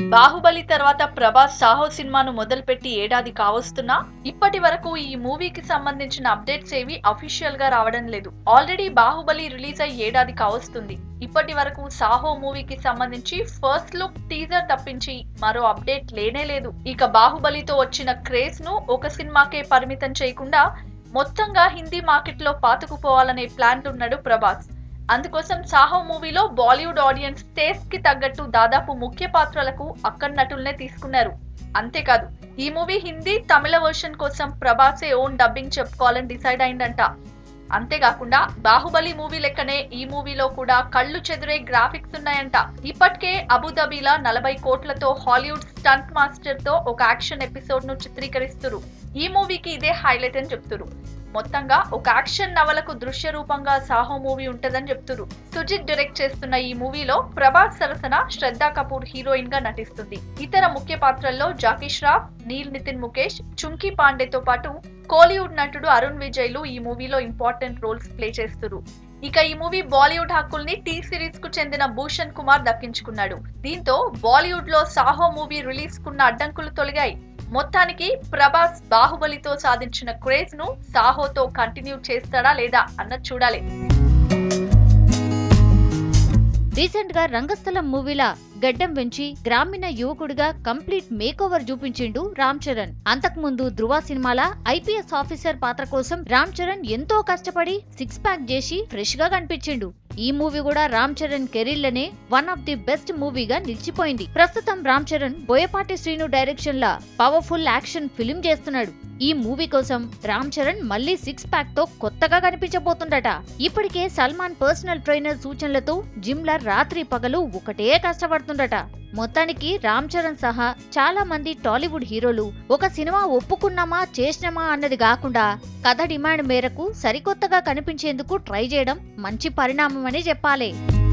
బాహుబలి తర్వాత ప్రభాస్ సాహో సినిమాను మొదలుపెట్టి ఏడాది కావస్తున్నా ఇప్పటి వరకు ఈ మూవీకి సంబంధించిన అప్డేట్స్ ఏవి అఫీషియల్ గా రావడం లేదు ఆల్రెడీ బాహుబలి రిలీజ్ అయ్యి ఏడాది కావస్తుంది ఇప్పటి వరకు సాహో మూవీకి సంబంధించి ఫస్ట్ లుక్ టీజర్ తప్పించి మరో అప్డేట్ లేనే లేదు ఇక బాహుబలితో వచ్చిన క్రేజ్ ను ఒక సినిమాకే పరిమితం చేయకుండా మొత్తంగా హిందీ మార్కెట్ లో పాతుకుపోవాలనే ప్లాన్ ఉన్నాడు ప్రభాస్ అందుకోసం సాహో మూవీలో బాలీవుడ్ ఆడియన్స్ టేస్ట్ కి తగ్గట్టు దాదాపు ముఖ్య పాత్రలకు అక్కడి నటుల్నే తీసుకున్నారు అంతేకాదు ఈ మూవీ హిందీ తమిళ వర్షన్ కోసం ప్రభాసే ఓన్ డబ్బింగ్ చెప్పుకోవాలని డిసైడ్ అయిందంట అంతేకాకుండా బాహుబలి మూవీ లెక్కనే ఈ మూవీలో కూడా కళ్ళు చెదిరే గ్రాఫిక్స్ ఉన్నాయంట ఇప్పటికే అబుదాబిలా నలభై కోట్లతో హాలీవుడ్ స్టంట్ మాస్టర్ తో ఒక యాక్షన్ ఎపిసోడ్ ను చిత్రీకరిస్తున్నారు ఈ మూవీకి ఇదే హైలైట్ అని చెప్తున్నారు మొత్తంగా ఒక యాక్షన్ నవలకు దృశ్య రూపంగా సాహో మూవీ ఉంటదని చెప్తున్నారు సుజిత్ డైరెక్ట్ చేస్తున్న ఈ మూవీలో ప్రభాస్ సరసన శ్రద్ధా కపూర్ హీరోయిన్ గా నటిస్తుంది ఇతర ముఖ్య పాత్రల్లో జాకీ ష్రాఫ్ నీల్ నితిన్ ముఖేష్ చుంకీ పాండేతో పాటు కోలీవుడ్ నటుడు అరుణ్ విజయ్లు ఈ మూవీలో ఇంపార్టెంట్ రోల్స్ ప్లే చేస్తున్నారు ఇక ఈ మూవీ బాలీవుడ్ హక్కుల్ని టీ సిరీస్ కు చెందిన భూషణ్ కుమార్ దక్కించుకున్నాడు దీంతో బాలీవుడ్ లో సాహో మూవీ రిలీజ్ కున్న అడ్డంకులు తొలగాయి మొత్తానికి ప్రభాస్ బాహుబలితో సాధించిన క్రేజ్ ను సాహోతో కంటిన్యూ చేస్తాడా లేదా అన్నది చూడాలి రీసెంట్ గా రంగస్థలం మూవీలా గడ్డం పెంచి గ్రామీణ యువకుడిగా కంప్లీట్ మేకోవర్ చూపించిండు రామ్ చరణ్ అంతకుముందు ధృవ సినిమాల ఐపీఎస్ ఆఫీసర్ పాత్ర కోసం రామ్ చరణ్ ఎంతో కష్టపడి సిక్స్ ప్యాక్ చేసి ఫ్రెష్ గా కనిపించిండు ఈ మూవీ కూడా రామ్ చరణ్ కెరీర్ లోనే వన్ ఆఫ్ ది బెస్ట్ మూవీగా నిలిచిపోయింది ప్రస్తుతం రామ్ చరణ్ బోయపాటి శ్రీను డైరెక్షన్ లా పవర్ఫుల్ యాక్షన్ ఫిలిం చేస్తున్నాడు ఈ మూవీ కోసం రామ్ చరణ్ మళ్ళీ సిక్స్ ప్యాక్ తో కొత్తగా కనిపించబోతుండట ఇప్పటికే సల్మాన్ పర్సనల్ ట్రైనర్ సూచనలతో జిమ్ ల రాత్రి పగలు ఒకటే కష్టపడుతుండట మొత్తానికి రామ్ చరణ్ సహా చాలా మంది టాలీవుడ్ హీరోలు ఒక సినిమా ఒప్పుకున్నామా చేసినామా అన్నది కాకుండా కథ డిమాండ్ మేరకు సరికొత్తగా కనిపించేందుకు ట్రై చేయడం మంచి పరిణామమని చెప్పాలి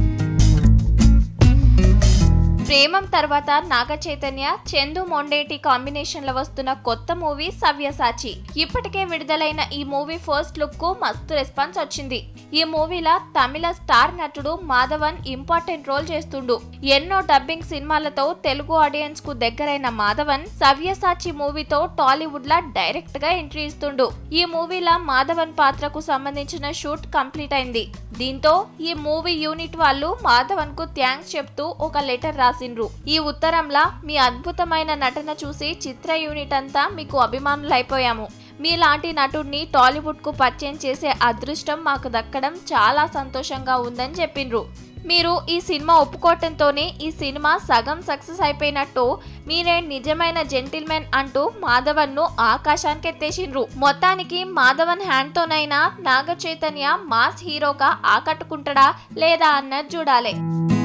ప్రేమం తర్వాత నాగ చైతన్య చందు మొండేటి కాంబినేషన్ లో వస్తున్న కొత్త మూవీ సవ్యసాచి ఇప్పటికే విడుదలైన ఈ మూవీ ఫస్ట్ లుక్ కు మస్తు రెస్పాన్స్ వచ్చింది ఈ మూవీలో తమిళ స్టార్ నటుడు మాధవన్ ఇంపార్టెంట్ రోల్ చేస్తుండు ఎన్నో డబ్బింగ్ సినిమాలతో తెలుగు ఆడియన్స్ కు దగ్గరైన మాధవన్ సవ్యసాచి మూవీతో టాలీవుడ్ లా డైరెక్ట్ గా ఎంట్రీ ఇస్తుండు ఈ మూవీలో మాధవన్ పాత్రకు సంబంధించిన షూట్ కంప్లీట్ అయింది దీంతో ఈ మూవీ యూనిట్ వాళ్ళు మాధవన్ కు థ్యాంక్స్ చెప్తూ ఒక లెటర్ రాసిండ్రు ఈ ఉత్తరంలా మీ అద్భుతమైన నటన చూసి చిత్ర యూనిట్ అంతా మీకు అభిమానులైపోయాము మీలాంటి నటుడిని టాలీవుడ్ కు పరిచయం చేసే అదృష్టం మాకు దక్కడం చాలా సంతోషంగా ఉందని చెప్పిండ్రు మీరు ఈ సినిమా ఒప్పుకోవటంతోనే ఈ సినిమా సగం సక్సెస్ అయిపోయినట్టు మీరే నిజమైన జెంటిల్మెన్ అంటూ మాధవన్ ను ఆకాశానికి ఎత్తేసిండ్రు మొత్తానికి మాధవన్ హ్యాండ్ తోనైనా నాగ చైతన్య మాస్ హీరోగా ఆకట్టుకుంటాడా లేదా అన్నది చూడాలి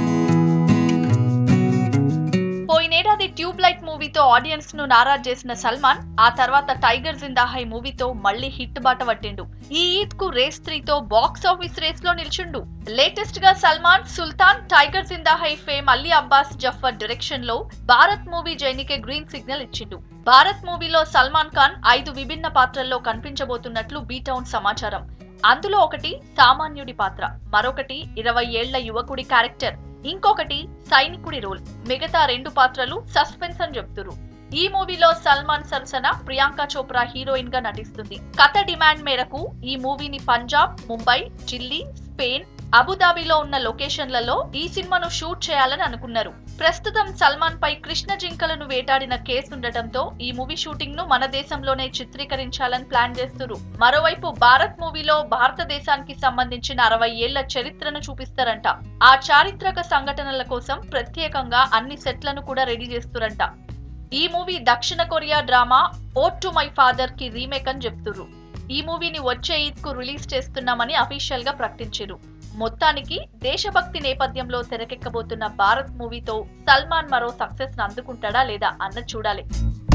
పోయినేడాది ట్యూబ్ లైట్ మూవీతో ఆడియన్స్ ను నారాజ్ చేసిన సల్మాన్ ఆ తర్వాత టైగర్ జిందాహై మూవీతో మళ్ళీ హిట్ బాట పట్టిండు ఈ ఈద్ కు రేస్ త్రీ తో బాక్స్ ఆఫీస్ రేస్ లో నిల్చుండు లేటెస్ట్ గా సల్మాన్ సుల్తాన్ టైగర్ జిందాహై ఫేమ్ అల్లీ అబ్బాస్ జఫర్ డైరెక్షన్ లో భారత్ మూవీ జైనికే గ్రీన్ సిగ్నల్ ఇచ్చిండు భారత్ మూవీలో సల్మాన్ ఖాన్ ఐదు విభిన్న పాత్రల్లో కనిపించబోతున్నట్లు బీటౌన్ సమాచారం అందులో ఒకటి సామాన్యుడి పాత్ర మరొకటి ఇరవై ఏళ్ల యువకుడి క్యారెక్టర్ ఇంకొకటి సైనికుడి రోల్ మిగతా రెండు పాత్రలు సస్పెన్స్ అని చెప్తురు ఈ మూవీలో సల్మాన్ సరసన ప్రియాంక చోప్రా హీరోయిన్ గా నటిస్తుంది కథ డిమాండ్ మేరకు ఈ మూవీని పంజాబ్ ముంబై ఢిల్లీ స్పెయిన్ అబుదాబిలో ఉన్న లొకేషన్లలో ఈ సినిమాను షూట్ చేయాలని అనుకున్నారు ప్రస్తుతం సల్మాన్ పై కృష్ణ జింకలను వేటాడిన కేసు ఉండటంతో ఈ మూవీ షూటింగ్ ను మన దేశంలోనే చిత్రీకరించాలని ప్లాన్ చేస్తున్నారు మరోవైపు భారత్ మూవీలో భారతదేశానికి సంబంధించిన అరవై ఏళ్ల చరిత్రను చూపిస్తారంట ఆ చారిత్రక సంఘటనల కోసం ప్రత్యేకంగా అన్ని సెట్లను కూడా రెడీ చేస్తురంట ఈ మూవీ దక్షిణ Korea drama Ode to My Father కి రీమేక్ అని చెప్తున్నారు ఈ మూవీని వచ్చే ఈద్ కు రిలీజ్ చేస్తున్నామని అఫీషియల్ గా ప్రకటించారు మొత్తానికి దేశభక్తి నేపథ్యంలో తెరకెక్కబోతున్న భారత్ మూవీతో సల్మాన్ మరో సక్సెస్ అందుకుంటాడా లేదా అన్నది చూడాలి